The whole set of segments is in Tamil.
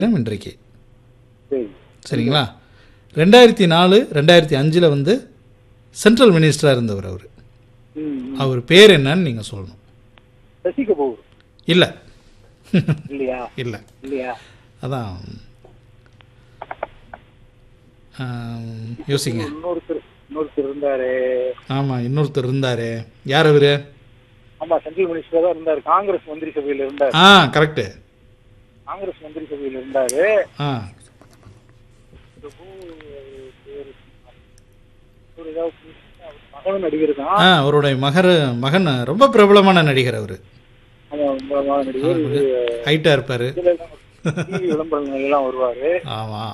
இன்றைக்கு சரி சரிங்களா ரெண்டாயிரத்தி நாலு ரெண்டாயிரத்தி அஞ்சில் வந்து சென்ட்ரல் மினிஸ்டராக இருந்தவர் அவர் ம் அவர் பேர் என்னன்னு நீங்கள் சொல்லணும் சசி கபூர் இல்லை இல்லையா இல்லை இல்லையா அதான் ஆம், யோசிங்க இன்னொருத்தர் இன்னொருத்தர் இருந்தாரு ஆமாம் இன்னொருத்தர் இருந்தார் யார் அவர் ஆமா சென்ட்ரல் மினிஸ்டரா தான் இருந்தாரு காங்கிரஸ் மந்திரி சபையில இருந்தாரு ஆ கரெக்டு காங்கிரஸ் மந்திரி சபையில இருந்தாரு ஆ பிரபு பேரு ஒரு ஏதாவது அவர் மகனும் நடிகர் தான் ஆ அவருடைய மகர் மகன் ரொம்ப பிரபலமான நடிகர் அவர் ஆமா பிரபலமான நடிகர் இது ஹைட்டாக இருப்பார் இதுல எல்லாம் டிவி விளம்பரங்கள் எல்லாம் வருவாரு ஆமாம்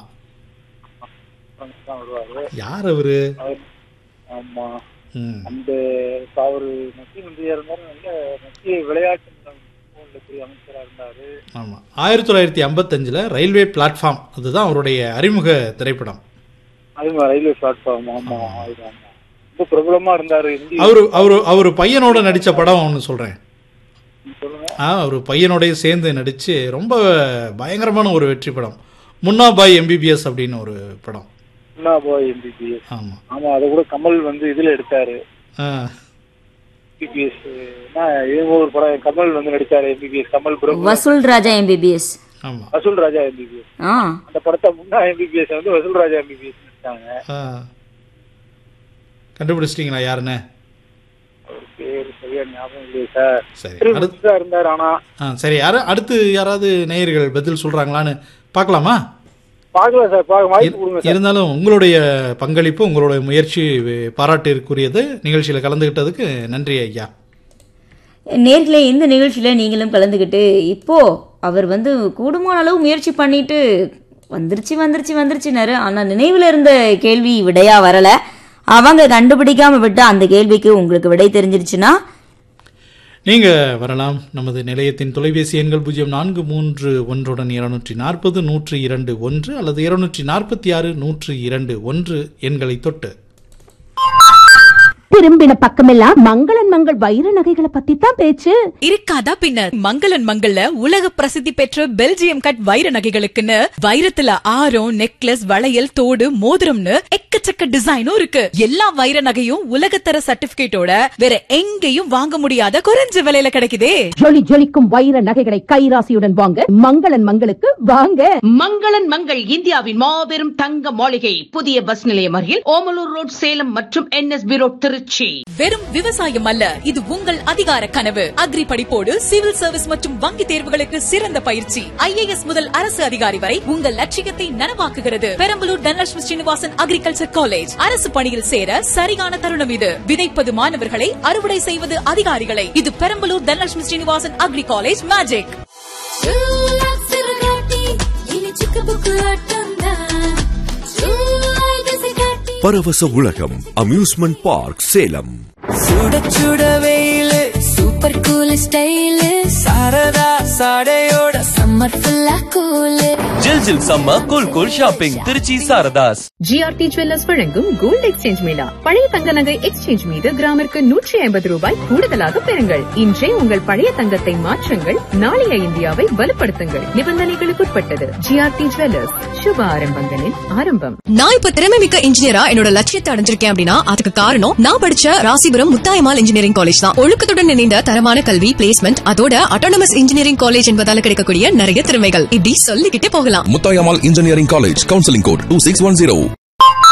தான் வருவாரு யார் அவர் அவர் ஆமா ம் அந்த இப்ப அவரு மத்திய மந்திரியா இருந்தாரு நல்ல மத்திய விளையாட்டு நலத்துறை அமைச்சரா இருந்தாரு ஆமாம் ஆயிரத்தி தொள்ளாயிரத்தி ஐம்பத்தஞ்சில் ரயில்வே பிளாட்ஃபார்ம் அதுதான் அவருடைய அறிமுக திரைப்படம் அது மாதிரி ரயில்வே பிளாட்ஃபார்ம் ஆமா அது ஆமா ரொம்ப பிரபலமா இருந்தாரு இந்திய அவரு அவரு அவர் பையனோட நடித்த படம் ஒன்று சொல்கிறேன் சொல்லுங்க ஆ அவர் பையனோடய சேர்ந்து நடித்து ரொம்ப பயங்கரமான ஒரு வெற்றி படம் முன்னா பாய் எம்பிபிஎஸ் அப்படின்னு ஒரு படம் முன்னா பாய் எம்பிபிஎஸ் ஆமாம் ஆமா அதை கூட கமல் வந்து இதுல எடுத்தாரு ஆ எம்பிபிஎஸ் ஒரு படம் கமல் வந்து நடிச்சாரு எம்பிபிஎஸ் கமல் பிரபு வசூல் ராஜா எம்பிபிஎஸ் ஆமாம் வசூல் ராஜா எம்பிபிஎஸ் ஆ அந்த படத்தை முன்னா எம்பிபிஎஸ் வந்து வசூல் ராஜா எம்பிபிஎஸ் நடிச்சாங்க ஆ கண்டுபிடிச்சிட்டிங்களா யாருன்னு அவர் பேர் சரியா ஞாபகம் இல்லையே சார் சரி திரு அடுத்து மிஸ்ரா இருந்தாரு ஆனா ஆ சரி யாரு அடுத்து யாராவது நேயர்கள் பதில் சொல்கிறாங்களான்னு பார்க்கலாமா பாக்கலாம் சார் பாக்க வாய்ப்பு கொடுங்க சார் இருந்தாலும் உங்களுடைய பங்களிப்பு உங்களுடைய முயற்சி பாராட்டிற்குரியது நிகழ்ச்சியில் கலந்துக்கிட்டதுக்கு நன்றி ஐயா நேர்களே இந்த நிகழ்ச்சியில நீங்களும் கலந்துக்கிட்டு இப்போ அவர் வந்து கூடுமான அளவு முயற்சி பண்ணிட்டு வந்துருச்சு வந்துருச்சு வந்துருச்சுனாரு ஆனா நினைவுல இருந்த கேள்வி விடையா வரல அவங்க கண்டுபிடிக்காம விட்ட அந்த கேள்விக்கு உங்களுக்கு விடை தெரிஞ்சிருச்சுன்னா நீங்க வரலாம் நமது நிலையத்தின் தொலைபேசி எண்கள் பூஜ்ஜியம் நான்கு மூன்று ஒன்றுடன் இருநூற்றி நாற்பது நூற்று இரண்டு ஒன்று அல்லது இருநூற்றி நாற்பத்தி ஆறு நூற்று இரண்டு ஒன்று எண்களை தொட்டு திரும்பின பக்கமெல்லாம் மங்களன் மங்கள் வைர நகைகளை பத்தி தான் பேச்சு இருக்காதா பின்ன மங்களன் மங்கள்ல உலக பிரசித்தி பெற்ற பெல்ஜியம் கட் வைர நகைகளுக்குன்னு வைரத்துல ஆரம் நெக்லஸ் வளையல் தோடு மோதிரம்னு எக்கச்சக்க டிசைனும் இருக்கு எல்லா வைர நகையும் உலகத்தர சர்டிபிகேட்டோட வேற எங்கேயும் வாங்க முடியாத குறைஞ்ச விலையில கிடைக்குதே ஜொலி ஜொலிக்கும் வைர நகைகளை கைராசியுடன் வாங்க மங்களன் மங்களுக்கு வாங்க மங்களன் மங்கள் இந்தியாவின் மாபெரும் தங்க மாளிகை புதிய பஸ் நிலையம் அருகில் ஓமலூர் ரோட் சேலம் மற்றும் என்எஸ்பி ரோட் திருச்சி வெறும் விவசாயம் அல்ல இது உங்கள் அதிகார கனவு அக்ரி படிப்போடு சிவில் சர்வீஸ் மற்றும் வங்கி தேர்வுகளுக்கு சிறந்த பயிற்சி ஐஏஎஸ் முதல் அரசு அதிகாரி வரை உங்கள் லட்சியத்தை நனவாக்குகிறது பெரம்பலூர் தனலட்சுமி ஸ்ரீனிவாசன் அக்ரிகல்ச்சர் காலேஜ் அரசு பணியில் சேர சரியான தருணம் இது விதைப்பது மாணவர்களை அறுவடை செய்வது அதிகாரிகளை இது Perambalur Dhanalakshmi Srinivasan agri college magic பரவச உலகம் அம்யூஸ்மெண்ட் பார்க் சேலம் சுட சுட வெயிலு சூப்பர் கூல் ஸ்டைலு சாரதா சாடையோட சம்மர் ஃபுல்லா கூலு ஜில் ஜில் சம்ம cool cool shopping Trichy Saradhas GRT jewellers வழங்கும் கோல்ட் எக்ஸ்சேஞ்ச் மேளா பழைய தங்க நகை எக்ஸ்சேஞ்ச் மீது கிராமிற்கு நூற்றி ஐம்பது ரூபாய் கூடுதலாக பெறுங்கள் இன்றே உங்கள் பழைய தங்கத்தை மாற்றுங்கள் நாளைய இந்தியாவை வலுப்படுத்துங்கள் நிபந்தனைகளுக்குட்பட்டது ஜிஆர்டி ஜுவல்லர்ஸ் சுப ஆரம்பங்களின் ஆரம்பம் நான் இப்ப திறமை மிக்க இன்ஜினியரா என்னோட லட்சியத்தை அடைஞ்சிருக்கேன் அப்படின்னா அதுக்கு காரணம் நான் படிச்ச ராசிபுரம் முத்தாயமால் இன்ஜினியரிங் காலேஜ் தான் ஒழுக்கத்துடன் இணைந்த தரமான கல்வி பிளேஸ்மெண்ட் அதோட அட்டானமஸ் இன்ஜினியரிங் காலேஜ் என்பதால கிடைக்கக்கூடிய நிறைய திறமைகள் இப்படி சொல்லிக்கிட்டே போகலாம் Muthayammal engineering college counselling code two six one zero